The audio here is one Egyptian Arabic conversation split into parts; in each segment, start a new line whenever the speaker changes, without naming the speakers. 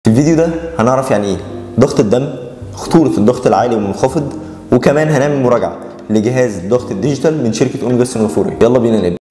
الفيديو ده هنعرف يعني ايه ضغط الدم خطورة الضغط العالي والمنخفض وكمان هنعمل مراجعة لجهاز الضغط الديجيتال من شركة اوميجا السنغافورية يلا بينا نبدأ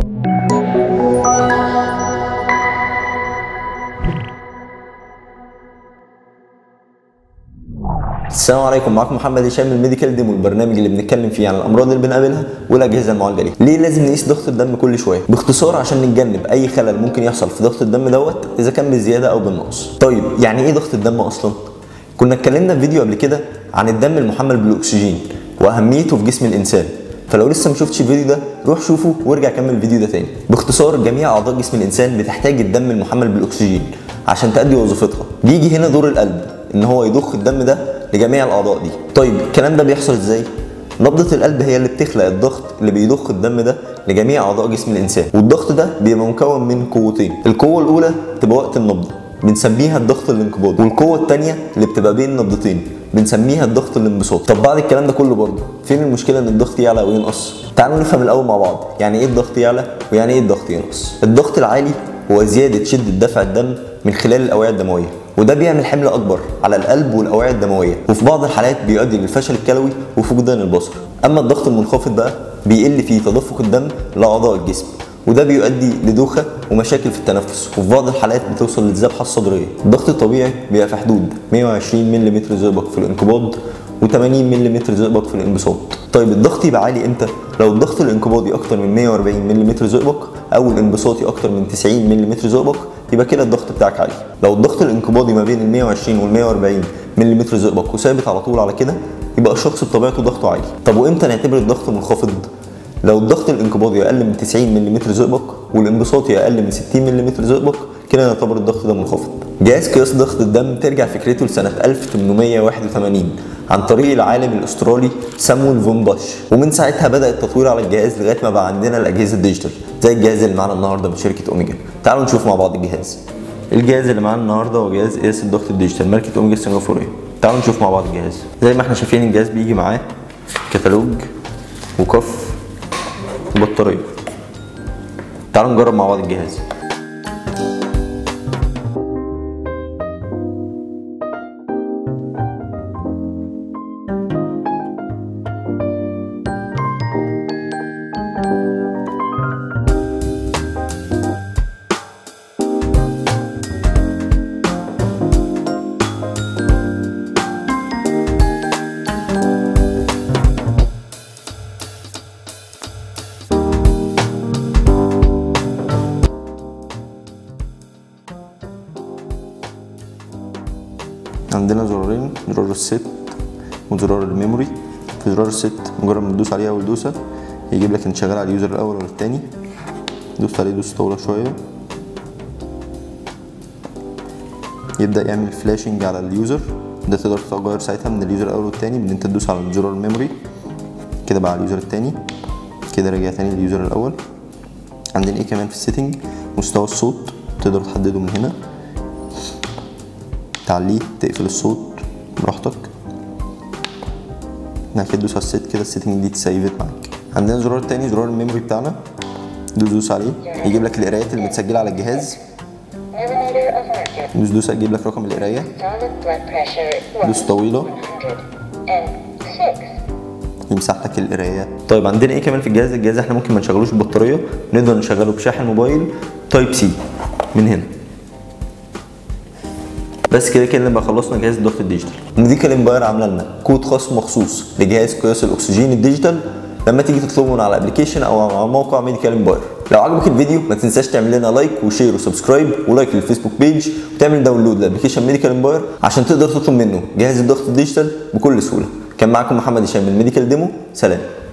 السلام عليكم معاكم محمد هشام من الميديكال ديمو البرنامج اللي بنتكلم فيه عن الامراض اللي بنقابلها والاجهزه المعالجه ليها ليه لازم نقيس ضغط الدم كل شويه باختصار عشان نتجنب اي خلل ممكن يحصل في ضغط الدم دوت اذا كان بالزياده او بالنقص طيب يعني ايه ضغط الدم اصلا كنا اتكلمنا في فيديو قبل كده عن الدم المحمل بالاكسجين واهميته في جسم الانسان فلو لسه ما شفتش الفيديو ده روح شوفه وارجع كمل الفيديو ده تاني باختصار جميع اعضاء جسم الانسان بتحتاج الدم المحمل بالاكسجين عشان تأدي وظيفتها بيجي هنا دور القلب ان هو يضخ الدم ده لجميع الاعضاء دي طيب الكلام ده بيحصل ازاي نبضة القلب هي اللي بتخلق الضغط اللي بيضخ الدم ده لجميع اعضاء جسم الانسان والضغط ده بيبقى مكون من قوتين القوة الاولى تبقى وقت النبضة بنسميها الضغط الانقباضي والقوة الثانية اللي بتبقى بين النبضتين بنسميها الضغط الانبساطي طب بعد الكلام ده كله برضه فين المشكلة ان الضغط يعلى وينقص تعالوا نفهم الاول مع بعض يعني ايه الضغط يعلى ويعني ايه الضغط ينقص الضغط العالي هو زيادة شدة دفع الدم من خلال الأوعية الدموية وده بيعمل حمل أكبر على القلب والأوعية الدموية وفي بعض الحالات بيؤدي للفشل الكلوي وفقدان البصر أما الضغط المنخفض بقى بيقل فيه تدفق الدم لأعضاء الجسم وده بيؤدي لدوخة ومشاكل في التنفس وفي بعض الحالات بتوصل للذبحة الصدرية الضغط الطبيعي بيبقى في حدود 120 ملم زئبق في الانقباض و80 ملم زئبق في الانبساط طيب الضغط يبقى عالي امتى لو الضغط الانقباضي اكتر من 140 ملم زئبق او الانبساطي اكتر من 90 ملم زئبق يبقى كده الضغط بتاعك عالي لو الضغط الانقباضي ما بين ال 120 وال 140 ملم زئبق وثابت على طول على كده يبقى الشخص بطبيعته ضغطه عالي طب وامتى نعتبر الضغط منخفض لو الضغط الانقباضي اقل من 90 ملم زئبق والانبساطي اقل من 60 ملم زئبق كده يعتبر الضغط ده منخفض جهاز قياس ضغط الدم ترجع فكرته لسنه 1881 عن طريق العالم الاسترالي سامويل فون باش ومن ساعتها بدا التطوير على الجهاز لغايه ما بقى عندنا الاجهزه الديجيتال زي الجهاز اللي معانا النهارده من شركه اوميجا تعالوا نشوف مع بعض الجهاز الجهاز اللي معانا النهارده هو جهاز قياس الضغط الديجيتال ماركه اوميجا السنغافوريه تعالوا نشوف مع بعض الجهاز زي ما احنا شايفين الجهاز بيجي معاه كتالوج وكف وبطاريه تعالوا نجرب مع بعض الجهاز عندنا زرارين زرار الست وزرار الميموري في زرار الست مجرد ما تدوس عليه اول دوسه يجيب لك انت شغال على اليوزر الاول ولا التاني دوس عليه دوس طويله شويه يبدا يعمل فلاشنج على اليوزر ده تقدر تغير ساعتها من اليوزر الاول والتاني بان انت تدوس على زرار الميموري كده بقى على اليوزر التاني كده رجع تاني لليوزر الاول عندنا ايه كمان في السيتنج مستوى الصوت تقدر تحدده من هنا تعليه تقفل الصوت براحتك بعد كده تدوس على الست كده السيتنج دي تسيفت معاك عندنا زرار تاني زرار الميموري بتاعنا دوس دوس عليه يجيب لك القرايات اللي متسجله على الجهاز دوس دوس يجيب لك رقم القرايه دوس طويله يمسح لك القرايات طيب عندنا ايه كمان في الجهاز الجهاز احنا ممكن ما نشغلوش ببطاريه نقدر نشغله بشاحن موبايل تايب سي من هنا بس كده كده نبقى خلصنا جهاز الضغط الديجيتال ميديكال امباير عامله لنا كود خاص مخصوص لجهاز قياس الاكسجين الديجيتال لما تيجي تطلبه من على الابلكيشن او على موقع ميديكال امباير لو عجبك الفيديو ما تنساش تعمل لنا لايك وشير وسبسكرايب ولايك للفيسبوك بيج وتعمل داونلود لابلكيشن ميديكال امباير عشان تقدر تطلب منه جهاز الضغط الديجيتال بكل سهوله كان معاكم محمد هشام من ميديكال ديمو سلام